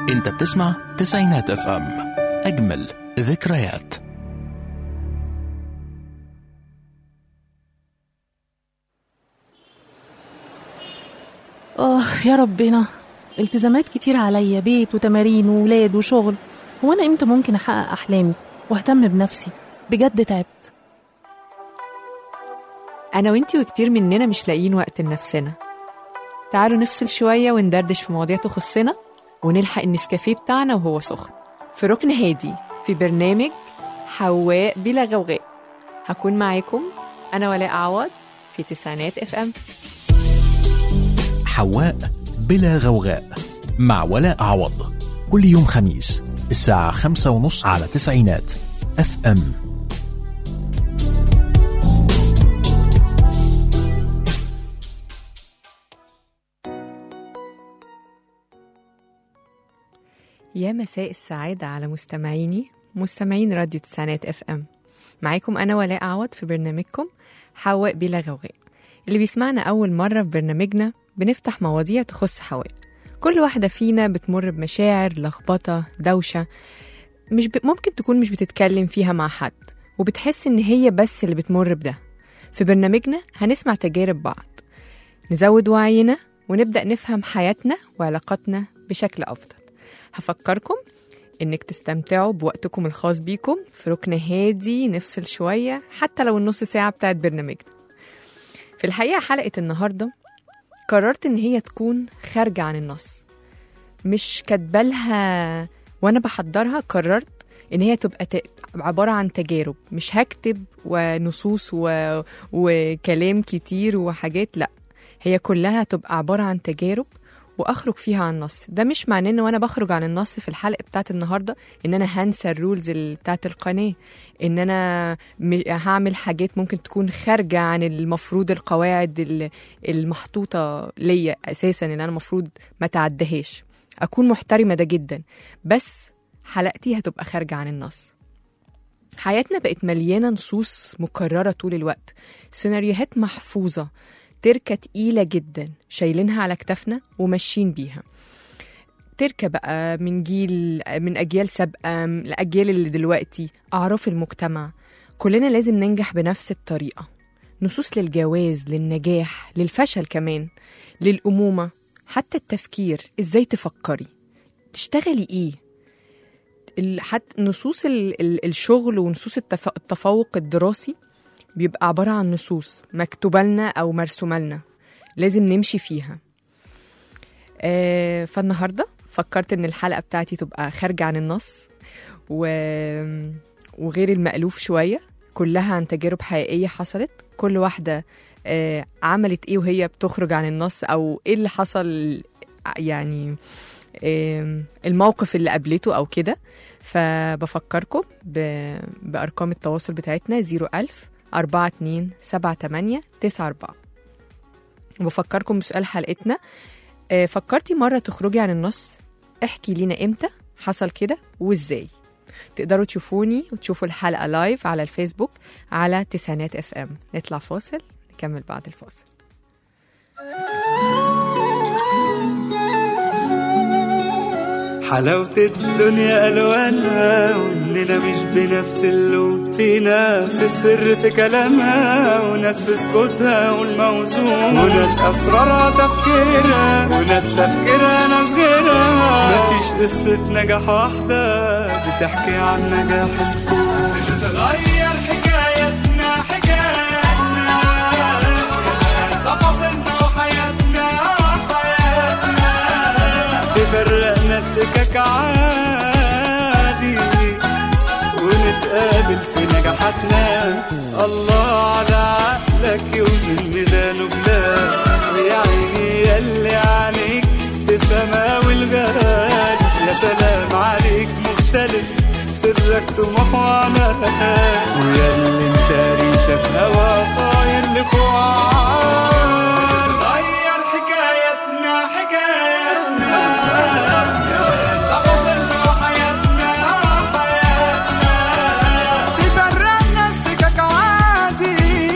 انت بتسمع تسعينات اف ام اجمل ذكريات آه يا ربنا التزامات كتير عليا بيت وتمارين وولاد وشغل هو أنا إمتى ممكن أحقق أحلامي وأهتم بنفسي بجد تعبت أنا وإنتي وكتير مننا مش لاقيين وقت لنفسنا تعالوا نفصل شوية وندردش في مواضيع تخصنا ونلحق النسكافيه بتاعنا وهو سخن في ركن هادي في برنامج حواء بلا غوغاء هكون معاكم أنا ولاء عوض في تسعينات اف ام حواء بلا غوغاء مع ولاء عوض كل يوم خميس الساعة خمسة ونص على تسعينات اف ام يا مساء السعادة على مستمعيني مستمعين راديو تسعينات اف ام معاكم أنا ولاء عوض في برنامجكم حواء بلا غوغاء اللي بيسمعنا أول مرة في برنامجنا بنفتح مواضيع تخص حواء كل واحدة فينا بتمر بمشاعر لخبطة دوشة مش ب... ممكن تكون مش بتتكلم فيها مع حد وبتحس إن هي بس اللي بتمر بده في برنامجنا هنسمع تجارب بعض نزود وعينا ونبدأ نفهم حياتنا وعلاقاتنا بشكل أفضل هفكركم إنك تستمتعوا بوقتكم الخاص بيكم في ركن هادي نفصل شوية حتى لو النص ساعة بتاعت برنامجنا في الحقيقة حلقة النهاردة قررت إن هي تكون خارجة عن النص مش كاتبالها وأنا بحضرها قررت إن هي تبقى ت... عبارة عن تجارب مش هكتب ونصوص و... وكلام كتير وحاجات لأ هي كلها تبقى عبارة عن تجارب واخرج فيها عن النص ده مش معناه ان وانا بخرج عن النص في الحلقه بتاعت النهارده ان انا هنسى الرولز ال- بتاعت القناه ان انا م- هعمل حاجات ممكن تكون خارجه عن المفروض القواعد ال- المحطوطه ليا اساسا ان انا المفروض ما تعدهاش اكون محترمه ده جدا بس حلقتي هتبقى خارجه عن النص حياتنا بقت مليانه نصوص مكرره طول الوقت سيناريوهات محفوظه تركة تقيلة جدا شايلينها على كتافنا وماشيين بيها تركة بقى من جيل من أجيال سابقة لأجيال اللي دلوقتي أعراف المجتمع كلنا لازم ننجح بنفس الطريقة نصوص للجواز للنجاح للفشل كمان للأمومة حتى التفكير إزاي تفكري تشتغلي إيه ال- حتى نصوص ال- ال- الشغل ونصوص التف- التفوق الدراسي بيبقى عبارة عن نصوص مكتوبة لنا أو مرسومة لنا لازم نمشي فيها آه فالنهاردة فكرت إن الحلقة بتاعتي تبقى خارجة عن النص و... وغير المألوف شوية كلها عن تجارب حقيقية حصلت كل واحدة آه عملت إيه وهي بتخرج عن النص أو إيه اللي حصل يعني آم، الموقف اللي قابلته أو كده فبفكركم ب... بأرقام التواصل بتاعتنا 01000 42 78 94 وبفكركم بسؤال حلقتنا آه، فكرتي مرة تخرجي عن النص احكي لينا امتى حصل كده وازاي تقدروا تشوفوني وتشوفوا الحلقة لايف على الفيسبوك على تسعينات اف ام نطلع فاصل نكمل بعد الفاصل حلاوة الدنيا ألوانها وإننا مش بنفس اللون في ناس السر في كلامها وناس في سكوتها والموزون وناس أسرارها تفكيرها وناس تفكيرها ناس غيرها مفيش قصة نجاح واحدة بتحكي عن نجاح الكون بتتغير حكايتنا حكايتنا تفاصيلنا وحياتنا حياتنا تفرقنا السكك عادي ونتقابل في نجاحاتنا الله على عقلك يوزن ميزانه بلاد ويا عيني ياللي عليك تفهمها والغالي يا سلام عليك مختلف سرك طموح وعمل ويا اللي انت ريشة في هوا طاير لفوق غير حكايتنا حكايتنا تفاصيلنا وحياتنا حياتنا تفرقنا السكك عادي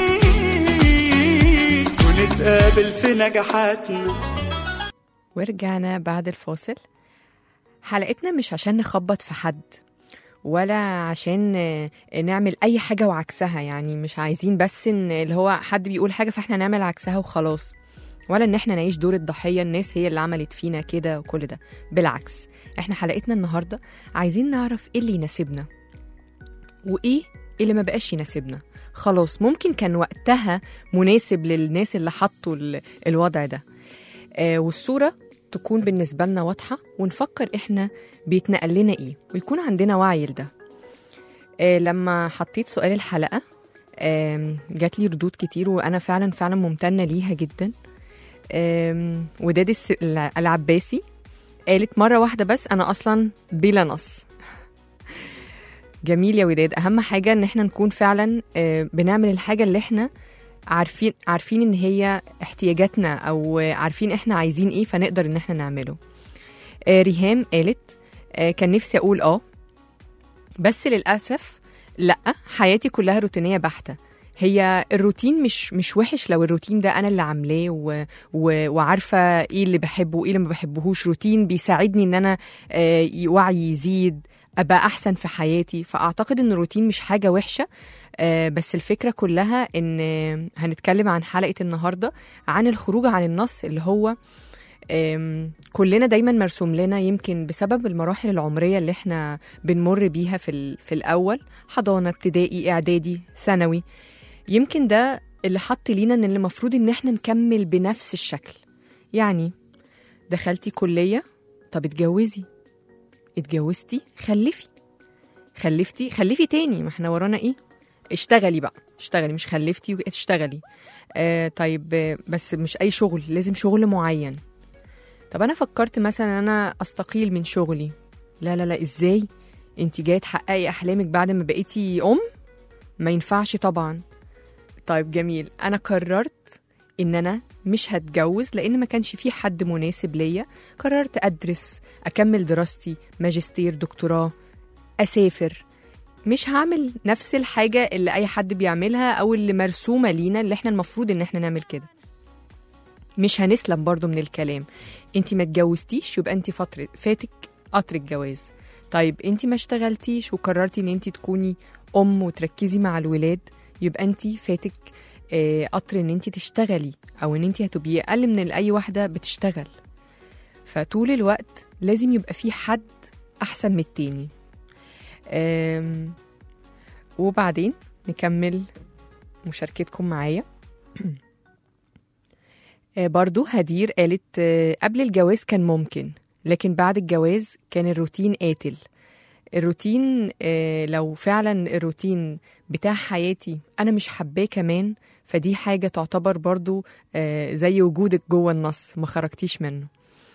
ونتقابل في نجاحاتنا ورجعنا بعد الفاصل حلقتنا مش عشان نخبط في حد ولا عشان آه، نعمل اي حاجه وعكسها يعني مش عايزين بس ان اللي هو حد بيقول حاجه فاحنا نعمل عكسها وخلاص ولا ان احنا نعيش دور الضحيه الناس هي اللي عملت فينا كده وكل ده بالعكس احنا حلقتنا النهارده عايزين نعرف ايه اللي يناسبنا وايه اللي ما بقاش يناسبنا خلاص ممكن كان وقتها مناسب للناس اللي حطوا ال- الوضع ده آه والصوره تكون بالنسبه لنا واضحه ونفكر احنا بيتنقل لنا ايه ويكون عندنا وعي لده آه لما حطيت سؤال الحلقه آم، جات لي ردود كتير وانا فعلا فعلا ممتنه ليها جدا آم، وداد الس- الع- العباسي قالت مره واحده بس انا اصلا بلا نص جميل يا وداد اهم حاجه ان احنا نكون فعلا آه، بنعمل الحاجه اللي احنا عارفين عارفين ان هي احتياجاتنا او آه، عارفين احنا عايزين ايه فنقدر ان احنا نعمله آه، ريهام قالت آه، كان نفسي اقول اه بس للاسف لا حياتي كلها روتينيه بحته هي الروتين مش مش وحش لو الروتين ده انا اللي عاملاه و... و... وعارفه ايه اللي بحبه وايه اللي ما بحبهوش روتين بيساعدني ان انا آه، وعي يزيد ابقى احسن في حياتي فاعتقد ان الروتين مش حاجه وحشه آه، بس الفكره كلها ان آه، هنتكلم عن حلقه النهارده عن الخروج عن النص اللي هو آم، كلنا دايما مرسوم لنا يمكن بسبب المراحل العمريه اللي احنا بنمر بيها في ال- في الاول حضانه ابتدائي اعدادي ثانوي يمكن ده اللي حط لينا ان اللي المفروض ان احنا نكمل بنفس الشكل يعني دخلتي كليه طب اتجوزي اتجوزتي خلفي خلفتي خلفي تاني ما احنا ورانا ايه اشتغلي بقى اشتغلي مش خلفتي اشتغلي آه طيب آه، بس مش اي شغل لازم شغل معين طب انا فكرت مثلا ان انا استقيل من شغلي لا لا لا ازاي انت جايه تحققي احلامك بعد ما بقيتي ام ما ينفعش طبعا طيب جميل انا قررت ان انا مش هتجوز لان ما كانش في حد مناسب ليا قررت ادرس اكمل دراستي ماجستير دكتوراه اسافر مش هعمل نفس الحاجه اللي اي حد بيعملها او اللي مرسومه لينا اللي احنا المفروض ان احنا نعمل كده مش هنسلم برضو من الكلام انت ما اتجوزتيش يبقى انت فتره فاتك قطر الجواز طيب انت ما اشتغلتيش وقررتي ان انت تكوني ام وتركزي مع الولاد يبقى انت فاتك آه، قطر ان انت تشتغلي او ان انت هتبقي اقل من اي واحده بتشتغل فطول الوقت لازم يبقى في حد احسن من التاني آم، وبعدين نكمل مشاركتكم معايا آه، برضو هدير قالت آه، قبل الجواز كان ممكن لكن بعد الجواز كان الروتين قاتل الروتين آه، لو فعلا الروتين بتاع حياتي انا مش حباه كمان فدي حاجه تعتبر برضو آه، زي وجودك جوه النص ما خرجتيش منه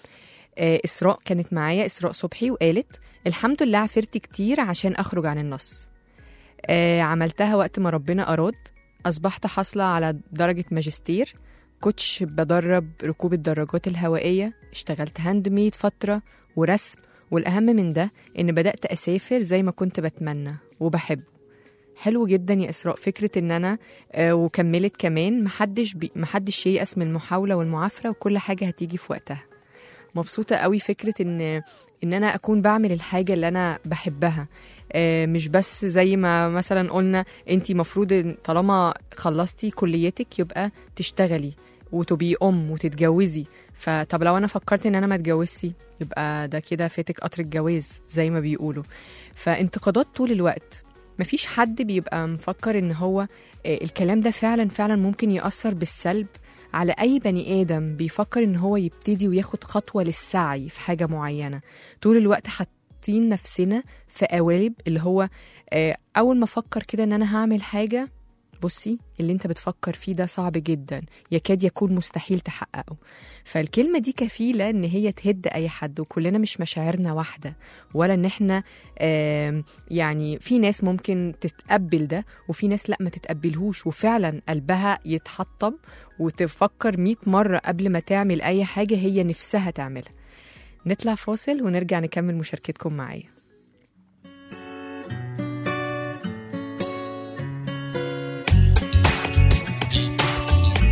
آه، اسراء كانت معايا اسراء صبحي وقالت الحمد لله عفرت كتير عشان اخرج عن النص آه، عملتها وقت ما ربنا اراد اصبحت حاصله على درجه ماجستير كوتش بدرب ركوب الدراجات الهوائيه اشتغلت هاند ميد فتره ورسم والاهم من ده ان بدات اسافر زي ما كنت بتمنى وبحبه حلو جدا يا اسراء فكره ان انا آه، وكملت كمان محدش بي محدش ييأس من المحاوله والمعافره وكل حاجه هتيجي في وقتها مبسوطه قوي فكره ان ان انا اكون بعمل الحاجه اللي انا بحبها آه، مش بس زي ما مثلا قلنا انت مفروض طالما خلصتي كليتك يبقى تشتغلي وتبقي ام وتتجوزي فطب لو انا فكرت ان انا ما اتجوزش يبقى ده كده فاتك قطر الجواز زي ما بيقولوا فانتقادات طول الوقت مفيش حد بيبقى مفكر ان هو آه، الكلام ده فعلا فعلا ممكن يأثر بالسلب على أي بني آدم بيفكر إن هو يبتدي وياخد خطوة للسعي في حاجة معينة طول الوقت حاطين نفسنا في قوالب اللي هو آه، أول ما أفكر كده إن أنا هعمل حاجة بصي اللي انت بتفكر فيه ده صعب جدا يكاد يكون مستحيل تحققه فالكلمة دي كفيلة ان هي تهد اي حد وكلنا مش مشاعرنا واحدة ولا ان احنا آم، يعني في ناس ممكن تتقبل ده وفي ناس لا ما تتقبلهوش وفعلا قلبها يتحطم وتفكر مئة مرة قبل ما تعمل اي حاجة هي نفسها تعملها نطلع فاصل ونرجع نكمل مشاركتكم معايا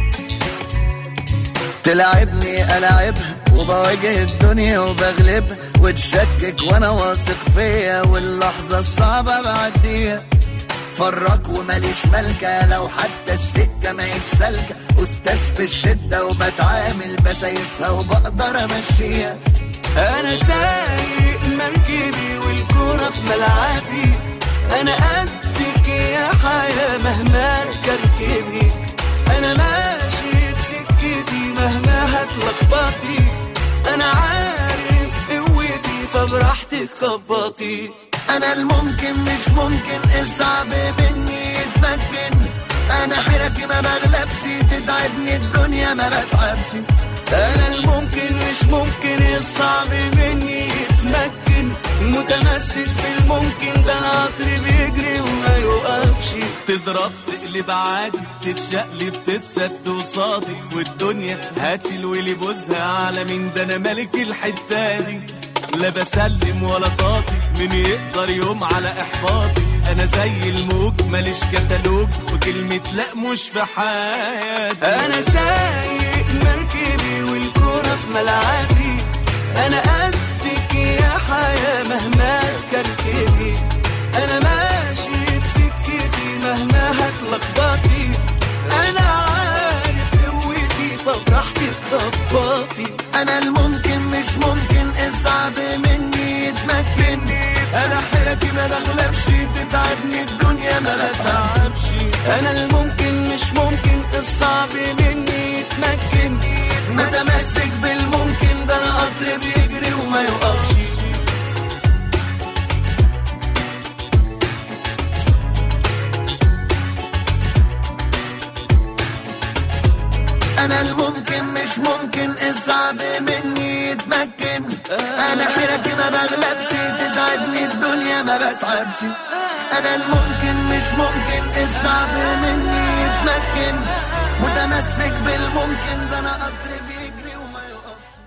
تلعبني ألعبها وبواجه الدنيا وبغلبها وتشكك وانا واثق فيا واللحظة الصعبة بعديها فرق وماليش ملكة لو حتى السكة ما سالكة أستاذ في الشدة وبتعامل بسايسها وبقدر أمشيها انا سايق مركبي والكرة في ملعبي انا قدك يا حياة مهما تكركبي انا ماشي بسكتي مهما هتلخبطي انا عارف قوتي فبراحتك خبطي أنا الممكن مش ممكن الصعب مني يتمكن أنا حيرتي ما بغلبش تتعبني الدنيا ما بتعبش انا الممكن مش ممكن الصعب مني يتمكن متمسك بالممكن ده القطر بيجري وما يوقفش تضرب تقلب عادي تتشقلب تتسد قصادي والدنيا هات الويلي بوزها على مين ده انا ملك الحته دي لا بسلم ولا طاطي مين يقدر يوم على احباطي انا زي الموج ماليش كتالوج وكلمه لا مش في حياتي انا سايق مركبي والكرة في ملعبي انا قدك يا حياة مهما تكركبي انا ماشي بسكتي مهما هتلخبطي انا عارف قوتي فبراحتك خبطي أنا الممكن مش ممكن الصعب مني يتمكن انا حيرتي ما بغلبش تتعبني الدنيا ما بتعبش انا الممكن مش ممكن الصعب مني يتمكن متمسك بالممكن ده أنا قطر بيجري وما يوقفش أنا الممكن مش ممكن الصعب مني يتمكن أنا حيرتي ما بغلبش تتعبني الدنيا ما بتعبش أنا الممكن مش ممكن الصعب مني يتمكن متمسك بالممكن ده أنا قطر بيجري وما يوقفش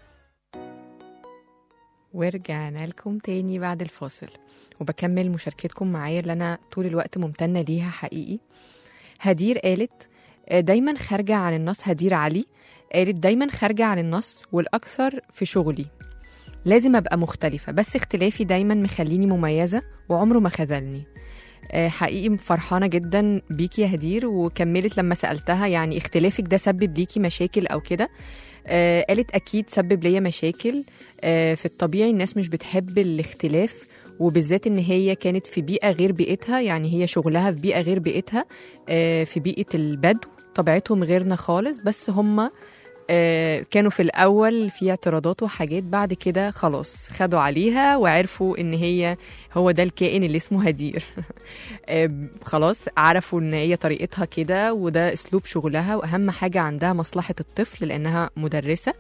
ورجعنا لكم تاني بعد الفاصل وبكمل مشاركتكم معايا اللي أنا طول الوقت ممتنة ليها حقيقي هدير قالت آه، دايما خارجة عن النص هدير علي قالت دايما خارجة عن النص والأكثر في شغلي لازم أبقى مختلفة بس اختلافي دايما مخليني مميزة وعمره ما خذلني آه، حقيقي فرحانة جدا بيكي يا هدير وكملت لما سألتها يعني اختلافك ده سبب ليكي مشاكل أو كده آه، قالت أكيد سبب ليا مشاكل آه، في الطبيعي الناس مش بتحب الاختلاف وبالذات ان هي كانت في بيئه غير بيئتها يعني هي شغلها في بيئه غير بيئتها آه، في بيئه البدو طبيعتهم غيرنا خالص بس هم آه، كانوا في الاول في اعتراضات وحاجات بعد كده خلاص خدوا عليها وعرفوا ان هي هو ده الكائن اللي اسمه هدير آه، خلاص عرفوا ان هي طريقتها كده وده اسلوب شغلها واهم حاجه عندها مصلحه الطفل لانها مدرسه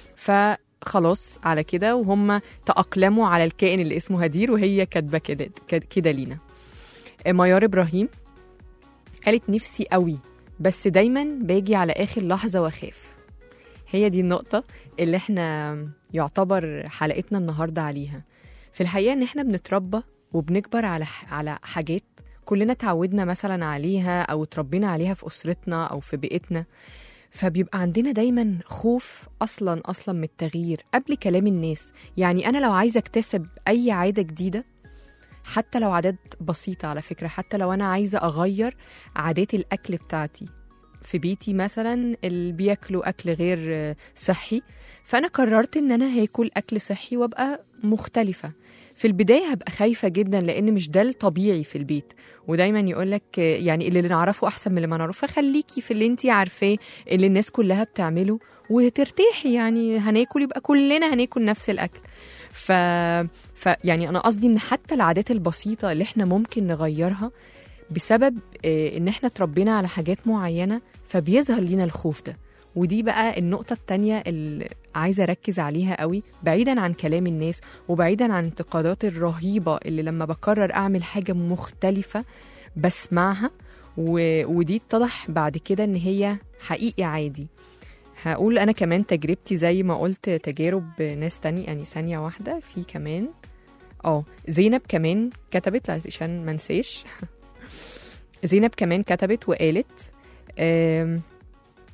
فخلاص على كده وهم تأقلموا على الكائن اللي اسمه هدير وهي كاتبه كده كده لينا آه، ميار ابراهيم قالت نفسي قوي بس دايما باجي على اخر لحظه واخاف هي دي النقطه اللي احنا يعتبر حلقتنا النهارده عليها في الحقيقه ان احنا بنتربى وبنكبر على ح- على حاجات كلنا اتعودنا مثلا عليها او اتربينا عليها في اسرتنا او في بيئتنا فبيبقى عندنا دايما خوف اصلا اصلا من التغيير قبل كلام الناس يعني انا لو عايزه اكتسب اي عاده جديده حتى لو عادات بسيطه على فكره حتى لو انا عايزه اغير عادات الاكل بتاعتي في بيتي مثلا اللي بياكلوا اكل غير آه، صحي فانا قررت ان انا هاكل اكل صحي وابقى مختلفه في البدايه هبقى خايفه جدا لان مش ده الطبيعي في البيت ودايما يقول لك يعني اللي نعرفه احسن من اللي ما نعرفه فخليكي في اللي انت عارفاه اللي الناس كلها بتعمله وترتاحي يعني هناكل يبقى كلنا هناكل نفس الاكل ف... ف يعني انا قصدي ان حتى العادات البسيطه اللي احنا ممكن نغيرها بسبب آه، ان احنا اتربينا على حاجات معينه فبيظهر لينا الخوف ده ودي بقى النقطة التانية اللي عايزة أركز عليها قوي بعيدا عن كلام الناس وبعيدا عن الانتقادات الرهيبة اللي لما بقرر أعمل حاجة مختلفة بسمعها و... ودي اتضح بعد كده إن هي حقيقي عادي هقول أنا كمان تجربتي زي ما قلت تجارب ناس تاني يعني ثانية واحدة في كمان اه زينب كمان كتبت عشان منساش زينب كمان كتبت وقالت آم،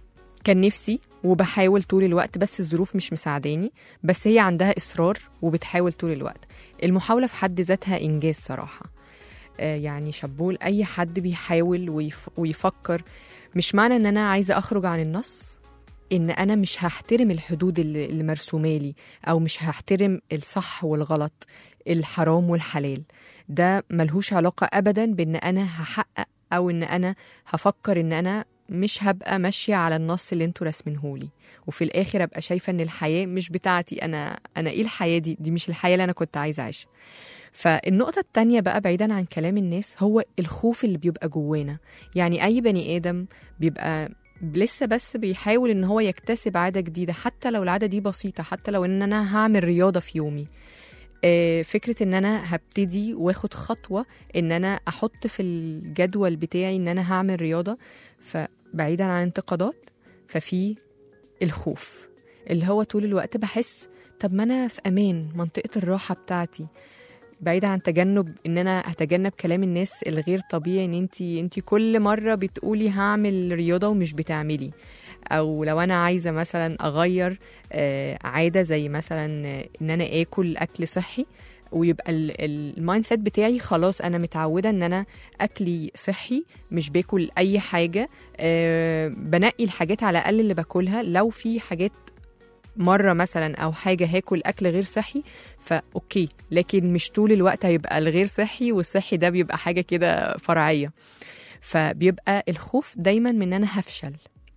كان نفسي وبحاول طول الوقت بس الظروف مش مساعداني بس هي عندها إصرار وبتحاول طول الوقت المحاولة في حد ذاتها إنجاز صراحة آه، يعني شابول أي حد بيحاول ويف ويفكر مش معنى إن أنا عايزة أخرج عن النص إن أنا مش هحترم الحدود اللي اللي مرسومة لي أو مش هحترم الصح والغلط الحرام والحلال ده ملهوش علاقة أبدا بإن أنا هحقق أو إن أنا هفكر إن أنا مش هبقى ماشية على النص اللي انتوا راسمينهولي وفي الآخر أبقى شايفة إن الحياة مش بتاعتي أنا أنا إيه الحياة دي دي مش الحياة اللي أنا كنت عايزة أعيشها فالنقطة التانية بقى بعيدا عن كلام الناس هو الخوف اللي بيبقى جوانا يعني أي بني آدم بيبقى لسه بس بيحاول ان هو يكتسب عاده جديده حتى لو العاده دي بسيطه حتى لو ان انا هعمل رياضه في يومي آه، فكره ان انا هبتدي واخد خطوه ان انا احط في الجدول بتاعي ان انا هعمل رياضه فبعيدا عن انتقادات ففي الخوف اللي هو طول الوقت بحس طب ما انا في امان منطقه الراحه بتاعتي بعيدا عن تجنب ان انا هتجنب كلام الناس الغير طبيعي ان انت انت كل مره بتقولي هعمل رياضه ومش بتعملي او لو انا عايزه مثلا اغير آه، عاده زي مثلا آه، ان انا اكل اكل صحي ويبقى المايند سيت بتاعي خلاص انا متعوده ان انا اكلي صحي مش باكل اي حاجه آه، بنقي الحاجات على الاقل اللي باكلها لو في حاجات مره مثلا او حاجه هاكل اكل غير صحي فاوكي لكن مش طول الوقت هيبقى الغير صحي والصحي ده بيبقى حاجه كده فرعيه فبيبقى الخوف دايما من ان انا هفشل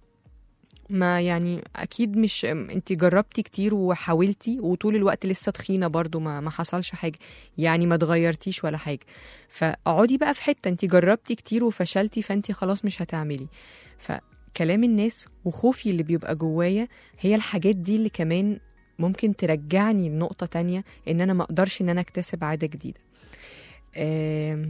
ما يعني اكيد مش انت جربتي كتير وحاولتي وطول الوقت لسه تخينه برضو ما ما حصلش حاجه يعني ما اتغيرتيش ولا حاجه فاقعدي بقى في حته انت جربتي كتير وفشلتي فانت خلاص مش هتعملي فكلام الناس وخوفي اللي بيبقى جوايا هي الحاجات دي اللي كمان ممكن ترجعني لنقطه تانية ان انا ما اقدرش ان انا اكتسب عاده جديده آم،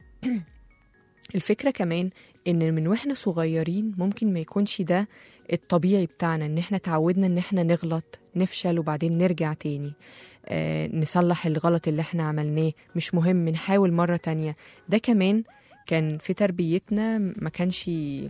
الفكره كمان ان من واحنا صغيرين ممكن ما يكونش ده الطبيعي بتاعنا ان احنا تعودنا ان احنا نغلط نفشل وبعدين نرجع تاني آه نصلح الغلط اللي احنا عملناه مش مهم نحاول مرة تانية ده كمان كان في تربيتنا ما كانش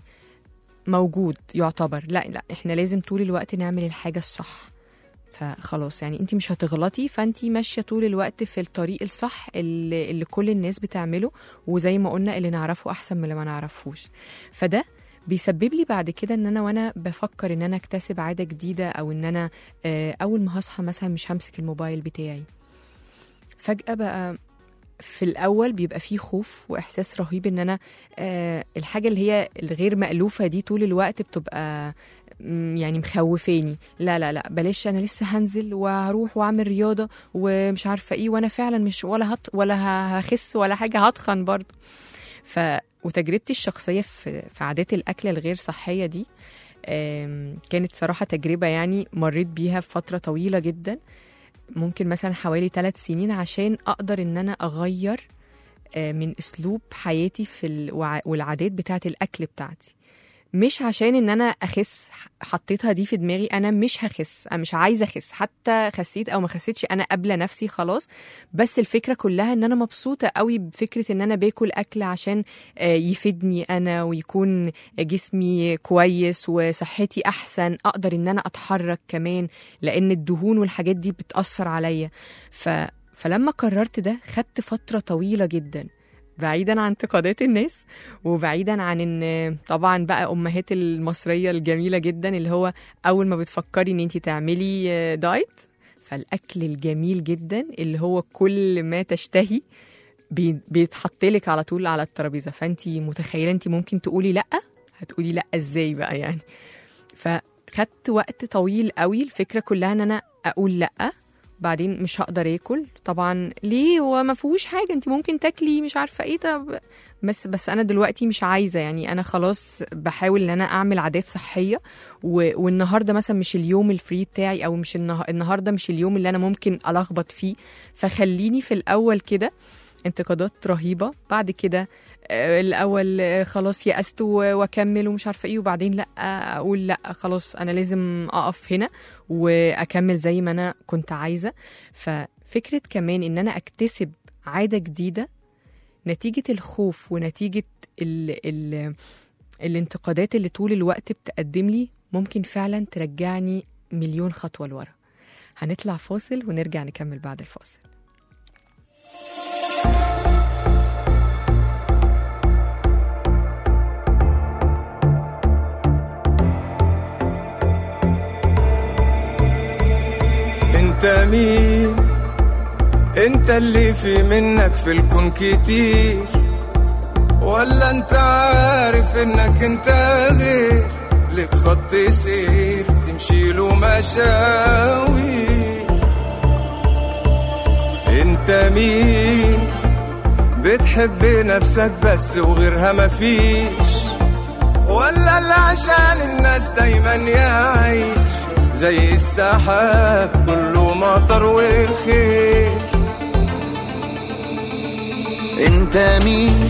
موجود يعتبر لا لا احنا لازم طول الوقت نعمل الحاجة الصح فخلاص يعني انت مش هتغلطي فانت ماشيه طول الوقت في الطريق الصح اللي, اللي كل الناس بتعمله وزي ما قلنا اللي نعرفه احسن من اللي ما نعرفوش فده بيسبب لي بعد كده ان انا وانا بفكر ان انا اكتسب عاده جديده او ان انا آه، اول ما هصحى مثلا مش همسك الموبايل بتاعي فجاه بقى في الاول بيبقى فيه خوف واحساس رهيب ان انا آه، الحاجه اللي هي الغير مالوفه دي طول الوقت بتبقى مم، يعني مخوفاني لا لا لا بلاش انا لسه هنزل وهروح واعمل رياضه ومش عارفه ايه وانا فعلا مش ولا هط ولا ه- هخس ولا حاجه هتخن برضه ف وتجربتي الشخصيه في في عادات الاكل الغير صحيه دي آم، كانت صراحه تجربه يعني مريت بيها في فتره طويله جدا ممكن مثلا حوالي ثلاث سنين عشان اقدر ان انا اغير آه، من اسلوب حياتي في الوع- والعادات بتاعه الاكل بتاعتي مش عشان ان انا اخس حطيتها دي في دماغي انا مش هخس انا مش عايزه اخس حتى خسيت او ما خسيتش انا قابله نفسي خلاص بس الفكره كلها ان انا مبسوطه قوي بفكره ان انا باكل اكل عشان آه، يفيدني انا ويكون جسمي كويس وصحتي احسن اقدر ان انا اتحرك كمان لان الدهون والحاجات دي بتاثر عليا ف فلما قررت ده خدت فتره طويله جدا بعيدا عن انتقادات الناس وبعيدا عن ان طبعا بقى امهات المصريه الجميله جدا اللي هو اول ما بتفكري ان انت تعملي آه، دايت فالاكل الجميل جدا اللي هو كل ما تشتهي بي- بيتحط لك على طول على الترابيزه فانت متخيله انت ممكن تقولي لا هتقولي لا ازاي بقى يعني فخدت وقت طويل قوي الفكره كلها ان انا اقول لا بعدين مش هقدر اكل طبعا ليه هو ما فيهوش حاجه انت ممكن تاكلي مش عارفه ايه طب بس بس انا دلوقتي مش عايزه يعني انا خلاص بحاول ان انا اعمل عادات صحيه و... والنهارده مثلا مش اليوم الفري بتاعي او مش النه... النهارده مش اليوم اللي انا ممكن الخبط فيه فخليني في الاول كده انتقادات رهيبه بعد كده آه، الاول آه، خلاص يأست و- واكمل ومش عارفه ايه وبعدين لا اقول لا خلاص انا لازم اقف هنا واكمل زي ما انا كنت عايزه ففكره كمان ان انا اكتسب عاده جديده نتيجه الخوف ونتيجه ال ال الانتقادات اللي طول الوقت بتقدم لي ممكن فعلا ترجعني مليون خطوة لورا هنطلع فاصل ونرجع نكمل بعد الفاصل انت مين انت اللي في منك في الكون كتير ولا انت عارف انك انت غير لك خط سير تمشي له مشاوي انت مين بتحب نفسك بس وغيرها مفيش ولا اللي عشان الناس دايما يعيش زي السحاب كله مطر وخير انت مين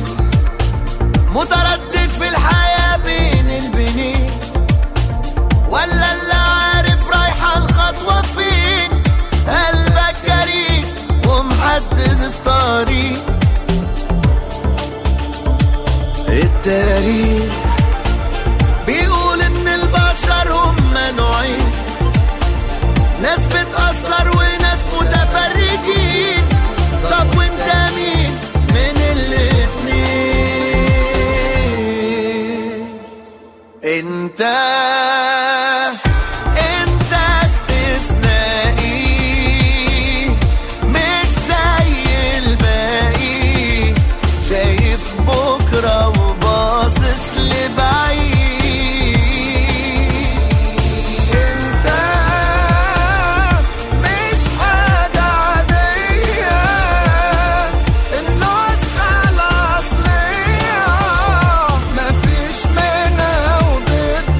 متردد في الحياة بين البنين ولا اللي عارف رايحة الخطوة فين قلبك جريء ومحدد الطريق التاريخ بيقول ان البشر هم نوعين ناس بتأثر وناس متفرجين طب وانت مين من الاتنين انت انت استثنائي مش زي الباقي شايف بكرة وباصص لبعيد انت مش حاجة عادية النسخة الأصلية مفيش منها وضد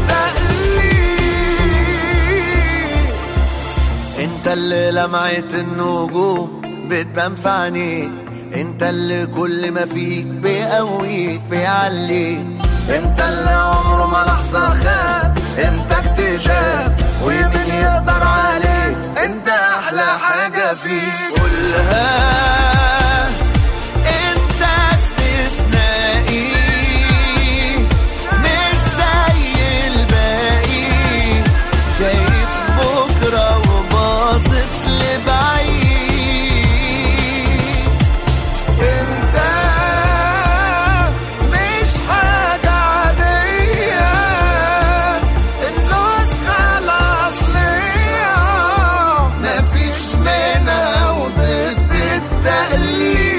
التقليد انت اللي لمعت النجوم بتبان في عينيك انت اللي كل ما فيك بيقويك بيعليك انت اللي عمره ما لحظة خاب انت اكتشاف ومين يقدر عليك انت احلى حاجة فيك قولها انت استثنائي مش زي الباقي شايف بكرة وباصص لبعيد انت مش حاجة عادية النسخة الأصلية مفيش منها وضد التقليد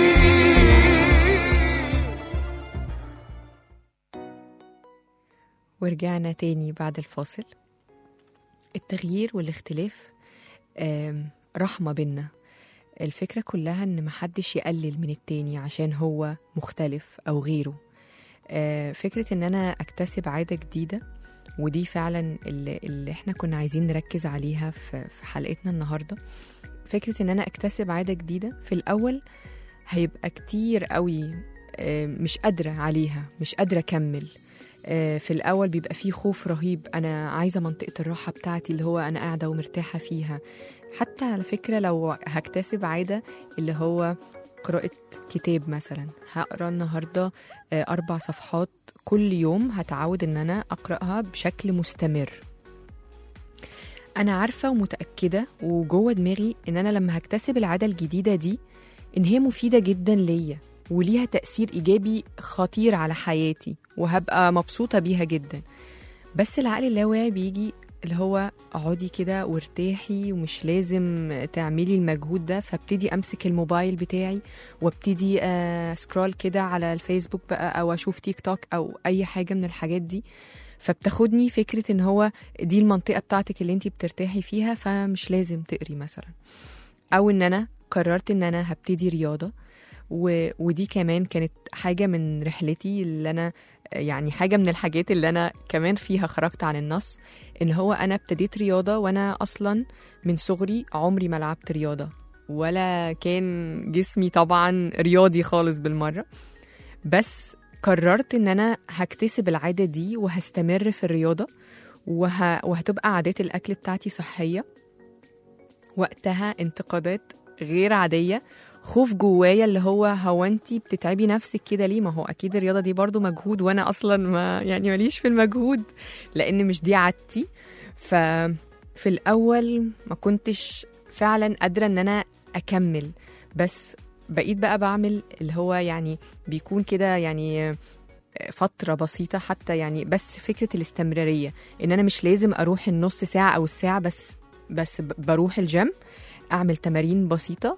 ورجعنا تاني بعد الفاصل التغيير والاختلاف آم، رحمة بينا الفكرة كلها إن محدش يقلل من التاني عشان هو مختلف أو غيره آه، فكرة إن أنا أكتسب عادة جديدة ودي فعلا اللي, اللي احنا كنا عايزين نركز عليها في في حلقتنا النهاردة فكرة إن أنا أكتسب عادة جديدة في الأول هيبقى كتير قوي آه، مش قادرة عليها مش قادرة أكمل آه، في الأول بيبقى فيه خوف رهيب أنا عايزة منطقة الراحة بتاعتي اللي هو أنا قاعدة ومرتاحة فيها حتى على فكرة لو هكتسب عادة اللي هو قراءة كتاب مثلا هقرا النهاردة آه، أربع صفحات كل يوم هتعود إن أنا أقرأها بشكل مستمر أنا عارفة ومتأكدة وجوه دماغي إن أنا لما هكتسب العادة الجديدة دي إن هي مفيدة جدا ليا وليها تأثير إيجابي خطير على حياتي وهبقى مبسوطة بيها جدا بس العقل اللاواعي بيجي اللي هو اقعدي كده وارتاحي ومش لازم تعملي المجهود ده فابتدي امسك الموبايل بتاعي وابتدي آه، سكرول كده على الفيسبوك بقى او اشوف تيك توك او اي حاجه من الحاجات دي فبتاخدني فكره ان هو دي المنطقه بتاعتك اللي انت بترتاحي فيها فمش لازم تقري مثلا او ان انا قررت ان انا هبتدي رياضه و... ودي كمان كانت حاجه من رحلتي اللي انا يعني حاجه من الحاجات اللي انا كمان فيها خرجت عن النص ان هو انا ابتديت رياضه وانا اصلا من صغري عمري ما لعبت رياضه ولا كان جسمي طبعا رياضي خالص بالمره بس قررت ان انا هكتسب العاده دي وهستمر في الرياضه وه... وهتبقى عادات الاكل بتاعتي صحيه وقتها انتقادات غير عاديه خوف جوايا اللي هو هو انت بتتعبي نفسك كده ليه ما هو اكيد الرياضه دي برضو مجهود وانا اصلا ما يعني ماليش في المجهود لان مش دي عادتي ففي الاول ما كنتش فعلا قادره ان انا اكمل بس بقيت بقى بعمل اللي هو يعني بيكون كده يعني فترة بسيطة حتى يعني بس فكرة الاستمرارية إن أنا مش لازم أروح النص ساعة أو الساعة بس بس ب- بروح الجيم أعمل تمارين بسيطة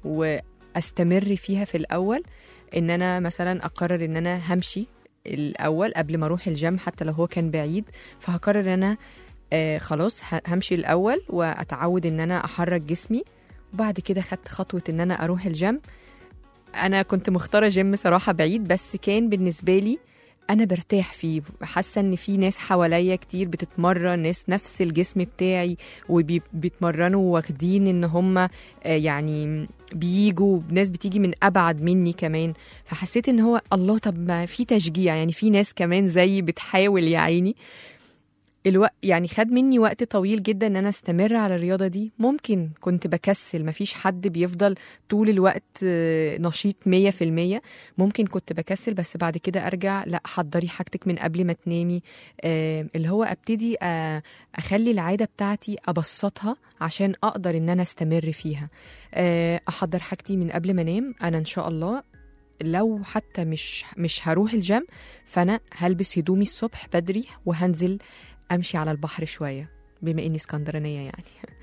وأستمر فيها في الأول إن أنا مثلا أقرر إن أنا همشي الأول قبل ما أروح الجيم حتى لو هو كان بعيد فهقرر إن أنا آه خلاص ه- همشي الأول وأتعود إن أنا أحرك جسمي وبعد كده خدت خطوة إن أنا أروح الجيم أنا كنت مختارة جيم صراحة بعيد بس كان بالنسبة لي انا برتاح فيه حاسه ان في ناس حواليا كتير بتتمرن ناس نفس الجسم بتاعي وبيتمرنوا واخدين ان هم يعني بيجوا ناس بتيجي من ابعد مني كمان فحسيت ان هو الله طب ما في تشجيع يعني في ناس كمان زيي بتحاول يا عيني الوقت يعني خد مني وقت طويل جدا ان انا استمر على الرياضه دي ممكن كنت بكسل مفيش حد بيفضل طول الوقت آه، نشيط 100% ممكن كنت بكسل بس بعد كده ارجع لا حضري حاجتك من قبل ما تنامي آه، اللي هو ابتدي آه، اخلي العاده بتاعتي ابسطها عشان اقدر ان انا استمر فيها آه، احضر حاجتي من قبل ما انام انا ان شاء الله لو حتى مش مش هروح الجيم فانا هلبس هدومي الصبح بدري وهنزل امشي على البحر شويه بما اني اسكندرانيه يعني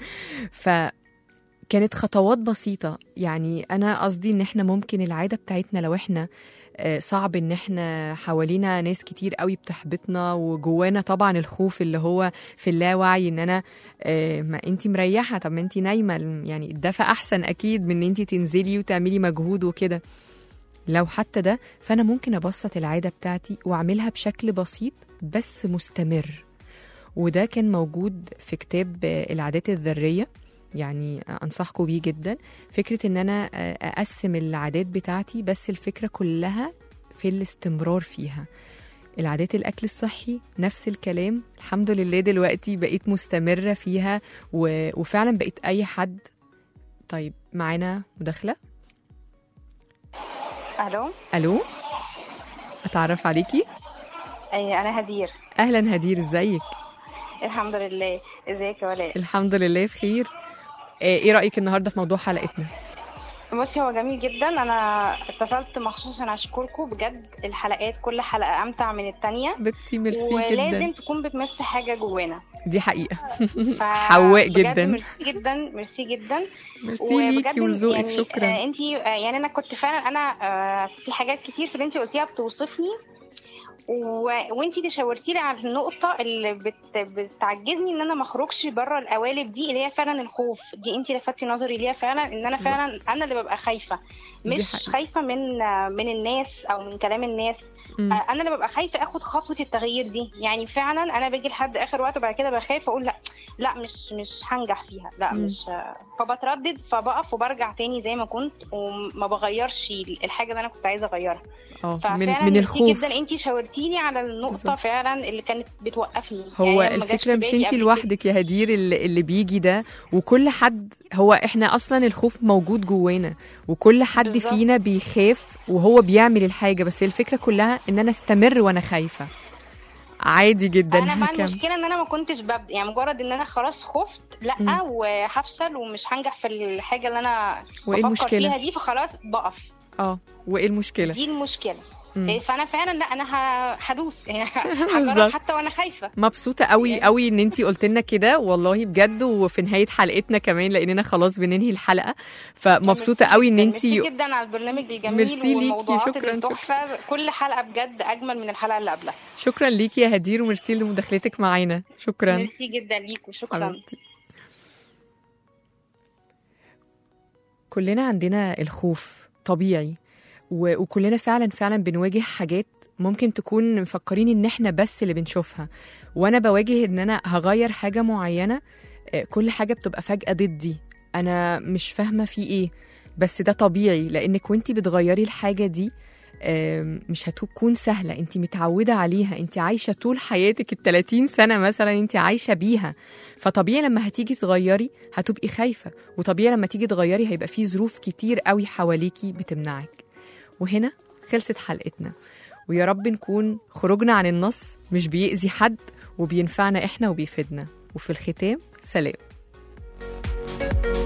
ف كانت خطوات بسيطة يعني أنا قصدي إن إحنا ممكن العادة بتاعتنا لو إحنا آه، صعب إن إحنا حوالينا ناس كتير قوي بتحبطنا وجوانا طبعا الخوف اللي هو في اللاوعي إن أنا آه، ما أنتي مريحة طب ما أنتي نايمة يعني الدفع أحسن أكيد من إن أنتي تنزلي وتعملي مجهود وكده لو حتى ده فأنا ممكن أبسط العادة بتاعتي وأعملها بشكل بسيط بس مستمر وده كان موجود في كتاب آه، العادات الذرية يعني أنصحكم بيه جدا فكرة إن أنا آه، أقسم العادات بتاعتي بس الفكرة كلها في الاستمرار فيها العادات الأكل الصحي نفس الكلام الحمد لله دلوقتي بقيت مستمرة فيها و... وفعلا بقيت أي حد طيب معانا مداخلة الو ألو أتعرف عليكي أي انا هدير أهلا هدير إزيك الحمد لله ازيك يا ولاء الحمد لله بخير آه، ايه رأيك النهاردة في موضوع حلقتنا بصي هو جميل جدا انا اتصلت مخصوص عشان اشكركم بجد الحلقات كل حلقه امتع من التانية بيبتي ميرسي ولازم جدا تكون بتمس حاجه جوانا دي حقيقة ف- حواء بجد جدا ميرسي جدا ميرسي جدا ميرسي ليكي ولذوقك يعني شكرا آه انتي آه يعني انا كنت فعلا انا آه في حاجات كتير في اللي انتي قلتيها بتوصفني و... وانتي تشاورتي لي على النقطة اللي بت... بتعجزني ان انا ما اخرجش بره القوالب دي اللي هي فعلا الخوف دي انتي لفتي نظري ليها فعلا ان انا بالظبط. فعلا انا اللي ببقى خايفة دي مش حقيقة. خايفة من آه، من الناس او من كلام الناس مم. آه، انا اللي ببقى خايفه اخد خطوه التغيير دي يعني فعلا انا باجي لحد اخر وقت وبعد كده بخاف اقول لا لا مش مش هنجح فيها لا مم. مش آه، فبتردد فبقف وبرجع تاني زي ما كنت وما بغيرش الحاجه اللي انا كنت عايزه اغيرها اه ففعلا من من ميرسي الخوف جدا انت شاورتيني على النقطه بالظبط. فعلا اللي كانت بتوقفني هو يعني هي ما جاتش الفكرة في مش بالي انتي قبل كده. لوحدك يا هدير اللي, اللي بيجي ده وكل حد هو احنا اصلا الخوف موجود جوانا وكل حد بالظبط. فينا بيخاف وهو بيعمل الحاجة بس هي الفكرة كلها ان انا استمر وانا خايفة عادي جدا انا بقى هكمل. المشكله ان انا ما كنتش ببدا يعني مجرد ان انا خلاص خفت لا مم. وهفشل ومش هنجح في الحاجه اللي انا وايه بفكر المشكلة فيها دي فخلاص بقف اه وايه المشكلة دي المشكله مم. إيه، فانا فعلا لا انا ه- هدوس يعني بالظبط. هجرب حتى وانا خايفه مبسوطة قوي يعني- قوي ان انتي قلت لنا كده والله بجد وفي نهاية حلقتنا كمان لاننا خلاص بننهي الحلقة فمبسوطة قوي ان ميرسي انتي جدا على البرنامج الجميل ميرسي ليكي، والموضوعات شكراً، التحفه كل حلقه بجد اجمل من الحلقه اللي قبلها شكرا ليكي يا هدير وميرسي لمداخلتك معانا شكرا ميرسي جدا ليكوا شكرا حبيبتي كلنا عندنا الخوف طبيعي و- وكلنا فعلا فعلا بنواجه حاجات ممكن تكون مفكرين ان احنا بس اللي بنشوفها وانا بواجه ان انا هغير حاجة معينة آه، كل حاجة بتبقى فجأة ضدي انا مش فاهمة في ايه بس ده طبيعي لانك وانتي بتغيري الحاجة دي آم، مش هتكون سهلة انت متعودة عليها انت عايشة طول حياتك ال 30 سنة مثلا انت عايشة بيها فطبيعي لما هتيجي تغيري هتبقي خايفة وطبيعي لما تيجي تغيري هيبقى في ظروف كتير قوي حواليكي بتمنعك وهنا خلصت حلقتنا ويا رب نكون خروجنا عن النص مش بيأذي حد وبينفعنا احنا وبيفيدنا وفي الختام سلام